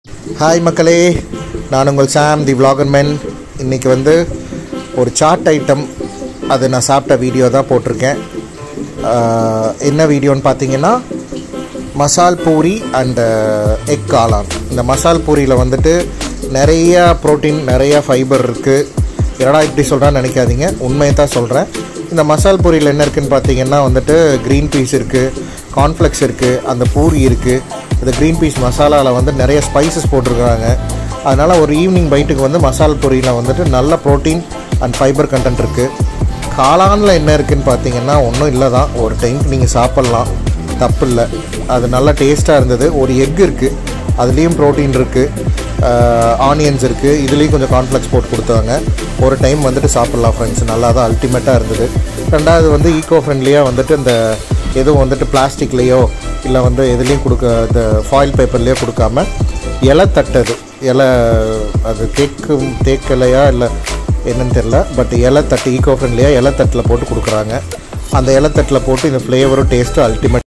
hi மக்களே நான் உங்கள் சாம் தி vlogger men இன்றைக்கி வந்து ஒரு சாட் ஐட்டம் அது நான் சாப்பிட்ட வீடியோ தான் போட்டிருக்கேன் ஆஹ், என்ன வீடியோன்னு பார்த்தீங்கன்னா மசால் பூரி அண்ட் எக் காளான் இந்த மசால் பூரியில் வந்துட்டு நிறைய ப்ரோட்டீன் நிறைய ஃபைபர் இருக்குது என்னடா இப்படி சொல்கிறான்னு நினைக்காதீங்க உண்மையை தான் சொல்கிறேன் இந்த மசால் பூரியில் என்ன இருக்குன்னு பார்த்தீங்கன்னா வந்துட்டு க்ரீன் பீஸ் இருக்குது கார்ன்ஃப்ளெக்ஸ் இருக்குது அந்த பூரி இருக்குது இந்த க்ரீன் பீஸ் மசாலாவில் வந்து நிறைய ஸ்பைசஸ் போட்டிருக்காங்க அதனால் ஒரு ஈவினிங் பைட்டுக்கு வந்து மசால் பொரியில் வந்துட்டு நல்ல ப்ரோட்டீன் அண்ட் ஃபைபர் கண்டென்ட் இருக்குது காளானில் என்ன இருக்குன்னு பார்த்தீங்கன்னா ஒன்றும் இல்லை தான் ஒரு டைமுக்கு நீங்கள் சாப்பிட்லாம் தப்பு இல்லை அது நல்லா டேஸ்ட்டாக இருந்தது ஒரு எக் இருக்குது அதுலேயும் ப்ரோட்டீன் இருக்குது ஆனியன்ஸ் இருக்குது இதுலேயும் கொஞ்சம் கார்ன்ஃப்ளெக்ஸ் போட்டு கொடுத்தாங்க ஒரு டைம் வந்துட்டு சாப்பிட்லாம் ஃப்ரெண்ட்ஸ் நல்லா தான் அல்டிமேட்டாக இருந்தது ரெண்டாவது வந்து ஈகோ ஃப்ரெண்ட்லியாக வந்துட்டு இந்த எதுவும் வந்துட்டு பிளாஸ்டிக்லேயோ இல்லை வந்து எதுலேயும் கொடுக்க இந்த ஃபாயில் பேப்பர்லேயோ கொடுக்காம இலை தட்டது இலை அது தேக்கும் தேக்கிலையா இல்லை என்னன்னு தெரில பட் இலை தட்டு ஈகோ ஃப்ரெண்ட்லியாக இலை தட்டில் போட்டு கொடுக்குறாங்க அந்த இலை தட்டில் போட்டு இந்த ஃப்ளேவரும் டேஸ்ட்டும் அல்டிமேட்